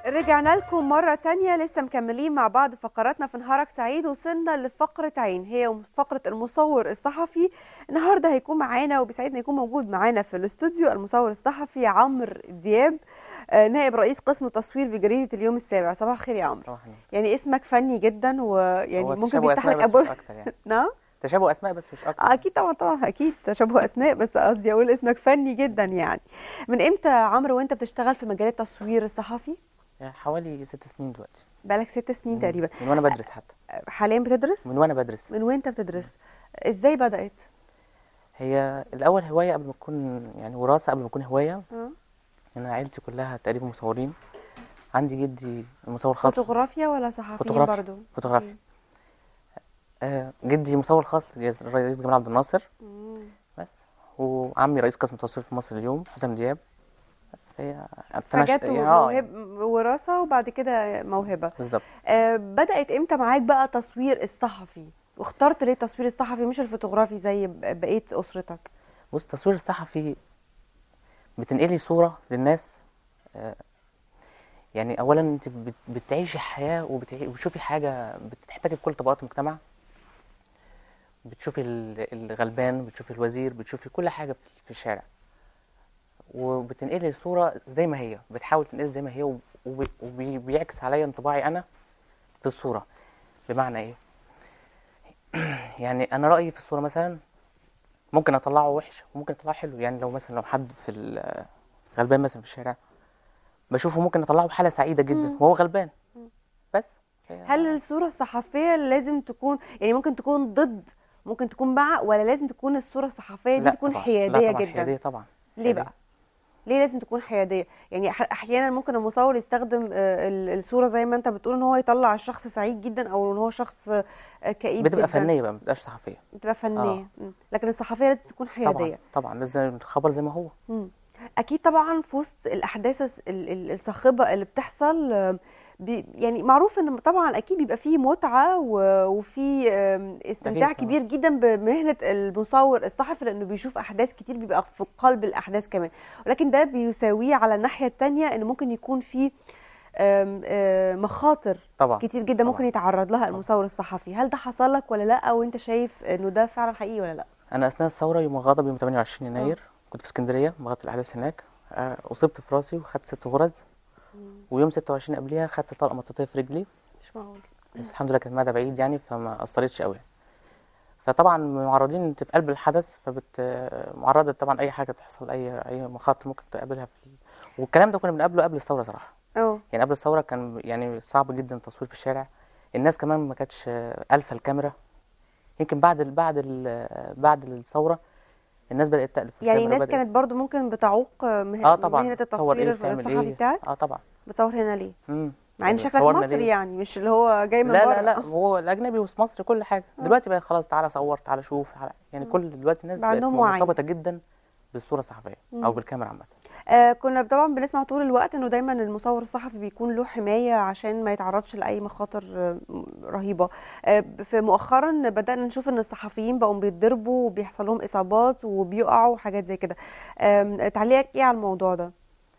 رجعنا لكم مرة تانية لسه مكملين مع بعض فقراتنا في نهارك سعيد وصلنا لفقرة عين هي فقرة المصور الصحفي النهاردة هيكون معانا وبيسعدنا يكون موجود معانا في الاستوديو المصور الصحفي عمرو دياب آه، نائب رئيس قسم التصوير بجريدة اليوم السابع صباح الخير يا عمرو صباح النور. يعني اسمك فني جدا ويعني هو ممكن تشابه بيفتح اسماء لك بس مش ابواب اكتر يعني نعم تشابه اسماء بس مش اكتر آه، اكيد طبعا طبعا اكيد تشابه اسماء بس قصدي اقول اسمك فني جدا يعني من امتى يا عمرو وانت بتشتغل في مجال التصوير الصحفي يعني حوالي ست سنين دلوقتي بقالك ست سنين مم. تقريبا من وانا بدرس حتى حاليا بتدرس من وانا بدرس من وانت بتدرس ازاي بدأت هي الاول هوايه قبل ما تكون يعني وراثه قبل ما تكون هوايه آه. انا عيلتي كلها تقريبا مصورين عندي جدي مصور خاص فوتوغرافيا ولا صحفيين فوتوغرافيا. برضو فوتوغرافي آه جدي مصور خاص رئيس جمال عبد الناصر مم. بس وعمي رئيس قسم التصوير في مصر اليوم حسام دياب بس فهي فجت يعني اه يعني موهب وراثة وبعد كده موهبة بالظبط آه بدأت امتى معاك بقى تصوير الصحفي واخترت ليه التصوير الصحفي مش الفوتوغرافي زي ب- بقية أسرتك بص التصوير الصحفي بتنقلي صورة للناس آه، يعني أولا أنت بت- بتعيشي حياة وبتعي- وبتشوفي حاجة بتحتاجي في كل طبقات المجتمع بتشوفي ال- الغلبان بتشوفي الوزير بتشوفي كل حاجة في- في الشارع وبتنقلي الصورة زي ما هي بتحاول تنقلي زي ما هي وب- وب- وبيعكس عليا انطباعي أنا في الصورة بمعنى إيه يعني أنا رأيي في الصورة مثلا ممكن اطلعه وحش وممكن اطلعه حلو يعني لو مثلا لو حد في ال- غلبان مثلا في الشارع بشوفه ممكن اطلعه بحاله سعيده جدا مم. وهو غلبان مم. بس هل الصورة الصحفية لازم تكون يعني ممكن تكون ضد ممكن تكون مع ولا لازم تكون الصورة الصحفية دي لا تكون طبعا. حيادية لا طبعا جدا حياديه طبعا ليه حيادية. بقى ليه لازم تكون حياديه يعني أح- احيانا ممكن المصور يستخدم آه، ال- الصوره زي ما انت بتقول ان هو يطلع الشخص سعيد جدا او ان هو شخص آه، كئيب بتبقى جدا فنيه بقى ما بتبقاش صحفيه بتبقى فنيه آه. مم. لكن الصحفيه لازم تكون طبعا حياديه طبعا لازم الخبر زي ما هو مم. اكيد طبعا في وسط الاحداث الس- ال- ال- الصاخبه اللي بتحصل آم، بي يعني معروف ان طبعا اكيد بيبقى فيه متعه و- وفي آم، استمتاع طبعاً. كبير جدا بمهنه المصور الصحفي لانه بيشوف احداث كتير بيبقى في قلب الاحداث كمان ولكن ده بيساويه على الناحيه التانية ان ممكن يكون فيه آم، آم، مخاطر طبعا كتير جدا ممكن طبعاً. يتعرض لها المصور الصحفي هل ده حصل لك ولا لا وانت شايف انه ده فعلا حقيقي ولا لا انا اثناء الثوره يوم الغضب يوم 28 يناير كنت في اسكندريه بغطي الاحداث هناك آه، اصبت في راسي وخدت ست غرز ويوم 26 قبليها خدت طلقه مطاطيه في رجلي مش معقول بس الحمد لله كانت مدى بعيد يعني فما اثرتش قوي فطبعا معرضين انت في قلب الحدث فبت معرضه طبعا اي حاجه تحصل اي اي مخاطر ممكن تقابلها في والكلام ده كنا بنقابله قبل الثوره صراحه اه يعني قبل الثوره كان يعني صعب جدا التصوير في الشارع الناس كمان ما كانتش الفه الكاميرا يمكن بعد ال بعد ال بعد الثوره الناس بدات تالف يعني الكاميرا الناس بدأت- كانت برضو ممكن بتعوق مه... اه طبعا مهنة تصور التصوير ايه تعمل الصحفي ايه بتاعك اه طبعا بتصور هنا ليه امم مع ان يعني شكلك صورنا مصري ليه؟ يعني مش اللي هو جاي من لا بره لا لا هو الاجنبي وفي مصر كل حاجه آه. دلوقتي بقى خلاص تعالى صور تعالى شوف تعالى يعني مم. كل دلوقتي الناس بقى بقت عندهم وعي. مرتبطه جدا بالصوره الصحفيه مم. او بالكاميرا عامه آه كنا طبعا بنسمع طول الوقت انه دايما المصور الصحفي بيكون له حماية عشان ما يتعرضش لأي مخاطر آه، رهيبة آه في مؤخرا بدأنا نشوف ان الصحفيين بقوا بيتضربوا وبيحصل لهم إصابات وبيقعوا وحاجات زي كده آم، تعليقك ايه على الموضوع ده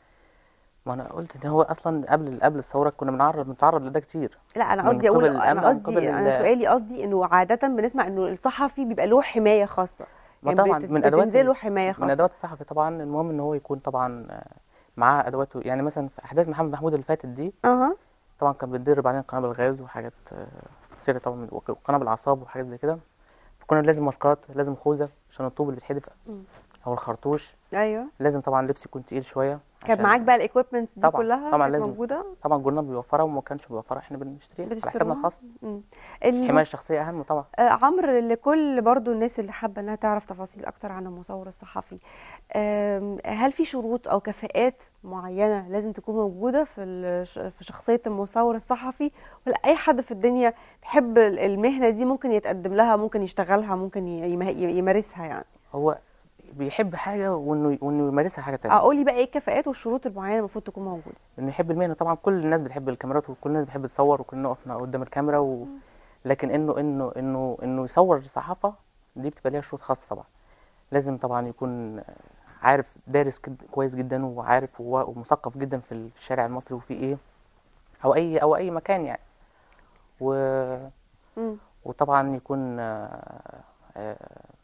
ما انا قلت ان هو اصلا قبل قبل الثوره كنا بنعرض بنتعرض لده كتير لا انا من قصدي اقول قبل الأمن انا أو من قبل قصدي انا ال- سؤالي قصدي انه عادة بنسمع انه الصحفي بيبقى له حماية خاصة ما يعني طبعا بت- من ادوات بتنزله ال- حماية من خاصة ادوات الصحفي طبعا المهم ان هو يكون طبعا آه، معاه ادواته يعني مثلا في احداث محمد محمود اللي فاتت دي اها طبعا كان بيتضرب علينا قنابل غاز وحاجات آه، كتير طبعا وقنابل اعصاب وحاجات زي كده فكنا لازم ماسكات لازم خوذه عشان الطوب اللي بيتحدف مم. او الخرطوش ايوه لازم طبعا لبس يكون تقيل شويه كان عشان- معاك بقى الايكويبمنت دي طبعاً، كلها طبعاً كانت لازم. موجودة طبعا جولنا بيوفرها وما كانش بيوفرها احنا بنشتريها على حسابنا بتشتروها الخاص مم. الم- الحمايه الشخصيه اهم طبعا آه، عمرو لكل برضو الناس اللي حابة انها تعرف تفاصيل اكتر عن المصور الصحفي آم، هل في شروط او كفاءات معينة لازم تكون موجودة في الش- في شخصية المصور الصحفي ولا اي حد في الدنيا بيحب ال- المهنة دي ممكن يتقدم لها ممكن يشتغلها ممكن ي- يمه- يمارسها يعني هو بيحب حاجه وانه وانه يمارسها حاجه تانية اقول لي بقى ايه الكفاءات والشروط المعينة المفروض تكون موجودة انه يحب المهنه طبعا كل الناس بتحب الكاميرات وكل الناس بتحب تصور وكلنا وقفنا قدام الكاميرا و... لكن انه انه انه انه يصور صحافه دي بتبقى ليها شروط خاصه طبعا لازم طبعا يكون عارف دارس كد- كويس جدا وعارف هو ومثقف جدا في الشارع المصري وفي ايه او اي او اي مكان يعني و مم. وطبعا يكون آه، آه،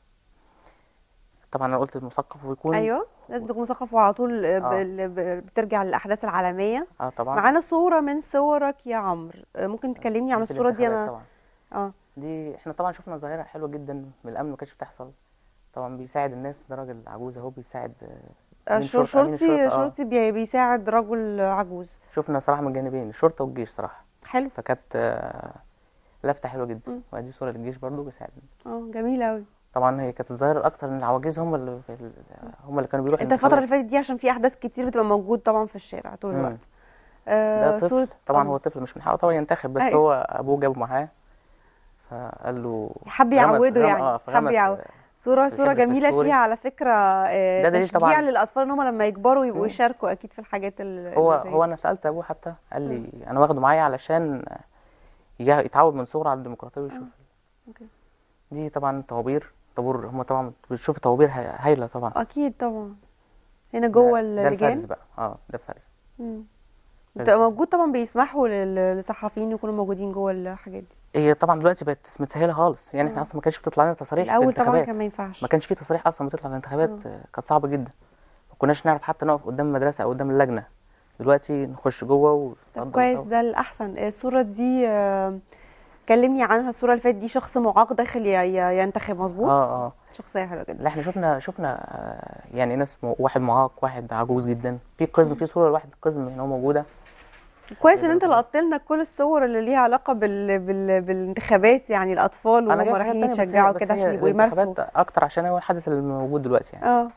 طبعا انا قلت مثقف ويكون ايوه لازم تكون مثقف وعلى طول آه، آه. بال- ب- بترجع للاحداث العالميه اه طبعا معانا صوره من صورك يا عمرو آه، ممكن تكلمني عن في الصوره دي الانتخابات انا طبعا اه دي احنا طبعا شفنا ظاهرة حلوة جدا من الأمن ما كانتش بتحصل طبعا بيساعد الناس ده راجل عجوز اهو بيساعد آه، آه، أمين شر- شرطة أمين شرطي الشرطة اه شرطي بي- بيساعد رجل عجوز شفنا صراحة من الجانبين الشرطة والجيش صراحة حلو فكانت آه، لفتة حلوة جدا مم. وادي صورة للجيش برضو بيساعد اه جميل قوي طبعا هي كانت الظاهرة الأكتر إن العواجيز هم اللي في ال- هم اللي كانوا بيروحوا انت الفتره اللي الانتخابات فاتت دي عشان في احداث كتير بتبقى موجود طبعا في الشارع طول مم. الوقت ده آه طفل صوره طبعا آه. هو طفل مش من حقه طبعا ينتخب بس أيوة. هو أبوه جابه معاه فقال له حب غمس- يعوده غم- يعني اه حب فغمس يعود صوره في صوره الحبر جميله السوري. فيها على فكره آه ده دليل تشجيع طبعا. للاطفال ان هم لما يكبروا يبقوا مم. يشاركوا اكيد في الحاجات ال- هو اللي زي هو دي. انا سالت ابوه حتى قال لي انا واخده معايا علشان يجا- يتعود من صغره على الديمقراطيه ويشوف أوكي. دي طبعا طوابير طابور هم طبعا بتشوف طوابير هاي- هايله طبعا اكيد طبعا هنا جوه ده- ده اللجان الفرز بقى اه ده الفرز مم. بتبقى موجود طبعا بيسمحوا لل- للصحفيين يكونوا موجودين جوه الحاجات دي هي طبعا دلوقتي بقت متسهله خالص يعني احنا آه. اصلا ما كانش بتطلع لنا تصاريح في الاول طبعا الانتخابات كان ما ينفعش ما كانش في تصريح اصلا بتطلع في الانتخابات آه، كانت صعبه جدا ما كناش نعرف حتى نقف قدام المدرسه او قدام اللجنه دلوقتي نخش جوه طب ونتفضل كويس وتقف. ده الاحسن الصوره دي آه، كلمني عنها الصوره اللي فاتت دي شخص معاق داخل ي- ي- ينتخب مظبوط اه اه شخصيه حلوه جدا لا احنا شفنا شفنا آه، يعني ناس م- واحد معاق واحد عجوز جدا في قزم في صوره لواحد قزم ان هو موجوده كويس ان انت لقطت لنا كل الصور اللي ليها علاقه بال... بال... بالانتخابات يعني الاطفال انا وهم جايب حاجات رايحين تانية بس هي- يتشجعوا بس كده هي عشان يبقوا يمارسوا الانتخابات اكتر عشان هو الحدث اللي موجود دلوقتي يعني اه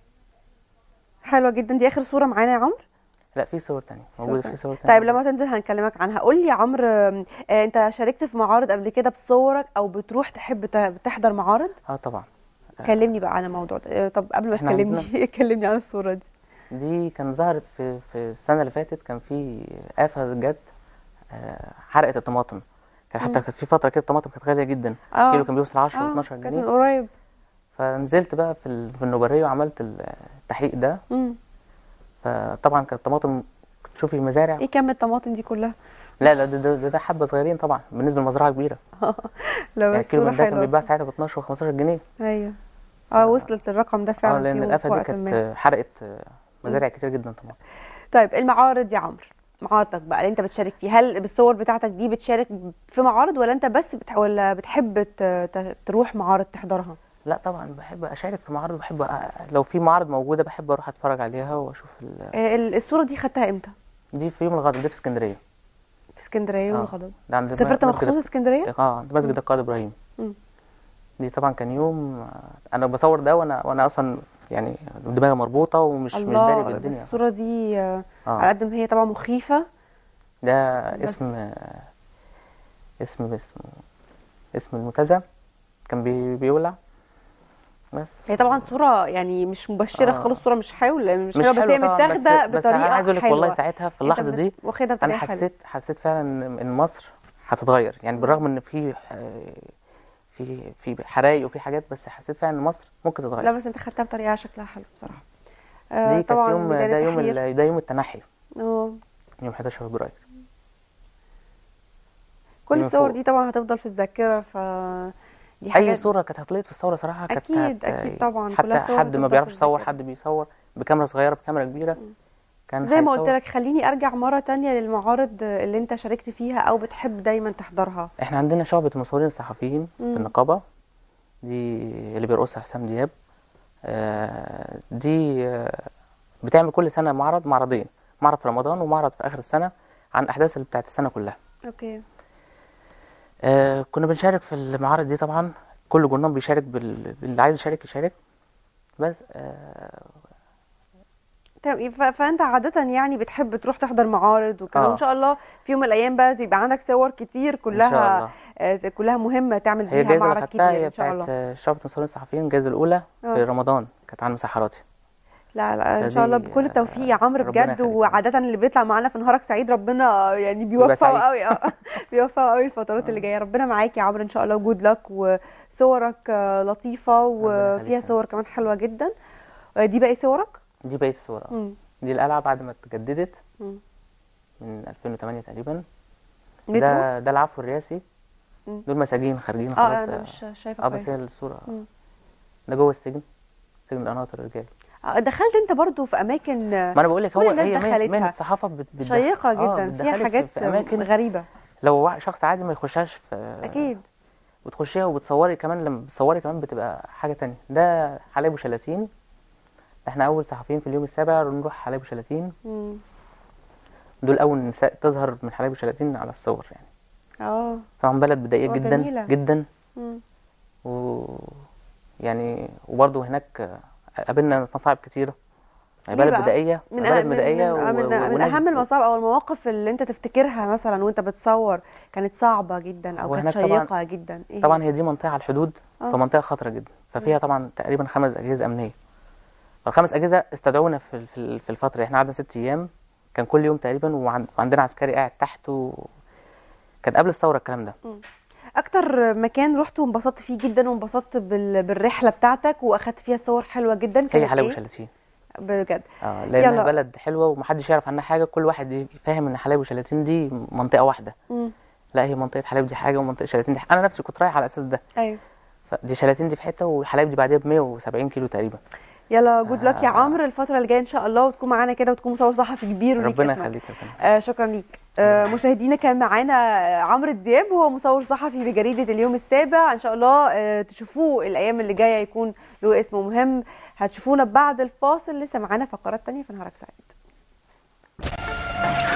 حلوه جدا دي اخر صوره معانا يا عمرو لا في صور تانية صور موجوده تانية. في صور تانية طيب لما تنزل هنكلمك عنها قول لي يا عمرو آه، انت شاركت في معارض قبل كده بصورك او بتروح تحب ت- تحضر معارض اه طبعا كلمني بقى عن الموضوع ده آه، طب قبل ما إحنا تكلمني كلمني عن الصوره دي دي كان ظهرت في في السنه اللي فاتت كان في آفة جت آه، حرقت الطماطم كان حتى مم. كانت في فتره كده الطماطم كانت غاليه جدا اه كيلو كان بيوصل 10 اه و12 كانت من جنيه قريب فنزلت بقى في ال- في النوبريه وعملت التحقيق ده مم. فطبعا كانت الطماطم تشوفي المزارع ايه كم الطماطم دي كلها لا لا ده ده, ده, ده حبه صغيرين طبعا بالنسبه لمزرعه كبيره لو يعني الكيلو الصوره من ده كان حلوه بيتباع ساعتها ب 12 و15 جنيه ايوه اه وصلت الرقم ده اه فعلا لان في الآفة في دي وقت كانت ما آه، حرقت آه، مزارع كتير جدا طبعا طيب المعارض يا عمرو معارضك بقى اللي انت بتشارك فيها هل بالصور بتاعتك دي بتشارك في معارض ولا انت بس بتح... ولا بتحب ت... ت... تروح معارض تحضرها لا طبعا بحب اشارك في معارض بحب أ- لو في معارض موجوده بحب اروح اتفرج عليها واشوف ال... آه، ال- الصوره دي خدتها امتى دي في يوم الغد دي في اسكندريه في اسكندريه يوم آه. الغضب ده عند سافرت مسجد مخصوص اسكندريه اه عند مسجد القائد ابراهيم مم. دي طبعا كان يوم آه، انا بصور ده وانا وانا اصلا يعني دماغي مربوطه ومش مش داري الله بس بالدنيا الصوره دي آه، على اه قد ما هي طبعا مخيفه ده بس. اسم آه، اسم اسم اسم المنتزه كان بي بيولع بس هي طبعا صوره يعني مش مبشره آه. خالص صوره مش حلوه مش, مش حلوه بس هي حلوة طبعا، بس متاخده بس انا بطريقه عايز اقول لك حلوه والله ساعتها في اللحظه انت دي بت- واخدها انا بطريقه حلوه حسيت حسيت فعلا ان إن مصر هتتغير يعني بالرغم ان في في في حرايق وفي حاجات بس حسيت فعلا ان مصر ممكن لا تتغير بس انت خدتها بطريقه شكلها حلو بصراحه آه، دي كانت طبعا يوم ميدان ده يوم التحرير. ال- ده يوم التنحي اه يوم 11 فبراير كل من الصور فوق. دي طبعا هتفضل في الذاكره ف دي اي حاجات صوره كانت هتلقط في الثوره صراحه كانت أكيد، هت... أكيد طبعا، حتى كلها صور حد هتفضل ما في بيعرفش يصور الذاكرة. حد بيصور بكاميرا صغيره بكاميرا كبيره كان زي ما قلت هيصور. لك خليني ارجع مره تانية للمعارض اللي انت شاركت فيها او بتحب دايما تحضرها احنا عندنا شعبة المصورين الصحفيين في مم. النقابة دي اللي بيرقصها حسام دياب آه، دي آه، بتعمل كل سنة معرض معرضين معرض في رمضان ومعرض في آخر السنة عن الأحداث اللي بتاعت السنة كلها اوكي آه، كنا بنشارك في المعارض دي طبعا كل جورنال بيشارك بال... باللي عايز يشارك يشارك بس آه، تمام ف- فانت عاده يعني بتحب تروح تحضر معارض وكده آه. وان شاء الله في يوم من الايام بقى تبقى عندك صور كتير إن شاء كلها الله آه، كلها مهمه تعمل هي بيها الجايزة اللي معرض خدتها كتير هي ان شاء بتاعت الله آه، شعبة المصورين الصحفيين الجايزة الأولى آه. في رمضان كانت عن مسحراتي لا لا ان فدي، شاء الله بكل التوفيق يا عمرو ربنا بجد يخليك. وعاده اللي بيطلع معانا في نهارك سعيد ربنا يعني بيوفقه سعيد. قوي اه بيوفقه قوي الفترات اللي جايه ربنا معاك يا عمرو ان شاء الله وجود لك وصورك آه، لطيفه ربنا وفيها يخليك. صور كمان حلوه جدا آه، دي باقي صورك دي بقية الصور آه. مم. دي القلعة بعد ما اتجددت مم. من 2008 تقريبا مترو ده ده العفو الرئاسي مم. دول مساجين خارجين اه خلاص انا آه، مش شايفه اه بس هي كويس الصورة مم. ده جوه السجن سجن القناطر الرجال آه، دخلت انت برضو في اماكن ما انا بقول مش لك كل هو الناس هي مهنة دخلتها. مهنة الصحافة بت- بتدخل- شيقه آه، جدا فيها بتدخلك حاجات في, في اماكن غريبه لو واحد- شخص عادي ما يخشهاش في اكيد وتخشيها وبتصوري كمان لما بتصوري كمان بتبقى حاجة تانية ده حلايب وشلاتين احنا اول صحفيين في اليوم السابع نروح حلايب وشلاتين مم. دول اول نساء تظهر من حلايب وشلاتين على الصور يعني اه طبعا بلد بدائية صور جدا جميلة. جدا مم. و يعني وبرضه هناك قابلنا مصاعب كتيرة ليه بلد بقى؟ بدائية من بلد من بدائية من, و- من, و- من وناس- اهم المصاعب او المواقف اللي انت تفتكرها مثلا وانت بتصور كانت صعبه جدا او كانت وهناك طبعاً- شيقه جدا ايه طبعا هي دي منطقة على الحدود آه. فمنطقة خطرة جدا ففيها طبعا تقريبا خمس أجهزة أمنية فالخمس أجهزة استدعونا في ال- في ال- في الفترة دي. احنا قعدنا ست أيام كان كل يوم تقريبا وعن- وعندنا عسكري قاعد تحت و... كان قبل الثورة الكلام ده اكتر مكان رحت وانبسطت فيه جدا وانبسطت بال... بالرحله بتاعتك واخدت فيها صور حلوه جدا هي كانت حلايب ايه وشلاتين بجد اه لأنها يلا. بلد حلوة ومحدش يعرف عنها حاجة كل واحد فاهم إن حلايب وشلاتين دي منطقة واحدة مم. لا هي منطقة حلايب دي حاجة ومنطقة شلاتين دي حاجة. أنا نفسي كنت رايح على أساس ده ايوه فدي شلاتين دي في حتة وحلايب دي بعديها ب 170 كيلو تقريبا يلا جود لك يا آه. عمرو الفتره اللي جايه ان شاء الله وتكون معانا كده وتكون مصور صحفي كبير وليك ربنا اسمك. يخليك يا فندم آه شكرا ليك آه مشاهدينا كان معانا عمرو دياب هو مصور صحفي بجريدة اليوم السابع ان شاء الله آه تشوفوه الايام اللي جاية يكون له اسم مهم هتشوفونا بعد الفاصل لسه معانا فقرات تانية في نهارك سعيد